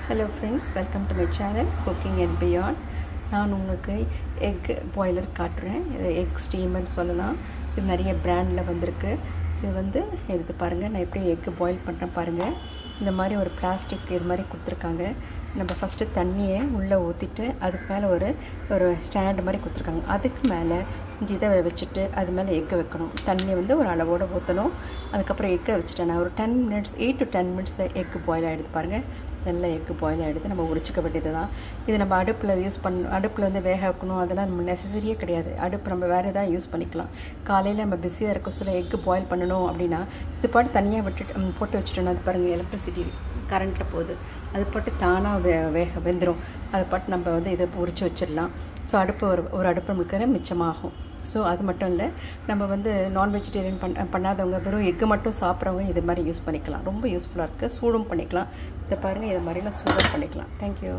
hello friends welcome to my channel cooking and beyond நான் உங்களுக்கு egg boiler காட்டுறேன் இது எக் ஸ்டீமர்னு சொல்லலாம் இது நிறைய பிராண்டில் வந்திருக்கு இது வந்து எடுத்து பாருங்கள் நான் எப்படி எக்கு பாயில் பண்ணுறேன் பாருங்கள் இந்த மாதிரி ஒரு பிளாஸ்டிக் இது மாதிரி கொடுத்துருக்காங்க நம்ம ஃபஸ்ட்டு தண்ணியை உள்ளே ஊற்றிட்டு அதுக்கு மேலே ஒரு ஒரு ஸ்டாண்டு மாதிரி கொடுத்துருக்காங்க அதுக்கு மேலே இந்த இதை வச்சுட்டு அது மேலே எக்கை வைக்கணும் தண்ணி வந்து ஒரு அளவோடு ஊற்றணும் அதுக்கப்புறம் எக்கை வச்சுட்டேன் நான் ஒரு ten minutes eight to ten minutes egg boil ஆகிடுது பாருங்கள் நல்ல எக்கு பாயில் ஆகிடுது நம்ம உரிச்சிக்க வேண்டியது தான் இது நம்ம அடுப்பில் யூஸ் பண்ண அடுப்பில் வந்து வேக வைக்கணும் அதெல்லாம் நம்ம நெசசரியே கிடையாது அடுப்பு நம்ம வேறு எதாவது யூஸ் பண்ணிக்கலாம் காலையில் நம்ம பிஸியாக இருக்க சொல்ல எக்கு பாயில் பண்ணணும் அப்படின்னா இது பாட்டு தனியாக விட்டுட்டு போட்டு வச்சுட்டோம்னா அது பாருங்கள் எலக்ட்ரிசிட்டி கரண்ட்டில் போகுது அது பாட்டு தானாக வே வேக வெந்துடும் அது பாட்டு நம்ம வந்து இதை உரிச்சு வச்சிடலாம் ஸோ அடுப்பு ஒரு ஒரு அடுப்பு நம்மளுக்கு மிச்சமாகும் ஸோ அது மட்டும் இல்லை நம்ம வந்து நான் வெஜிடேரியன் பண் பண்ணாதவங்க வெறும் எக்கு மட்டும் சாப்பிட்றவங்க இது மாதிரி யூஸ் பண்ணிக்கலாம் ரொம்ப யூஸ்ஃபுல்லாக இருக்குது சூடும் பண்ணிக்கலாம் இதை பாருங்கள் இதை மாதிரிலாம் சூடும் பண்ணிக்கலாம் தேங்க்யூ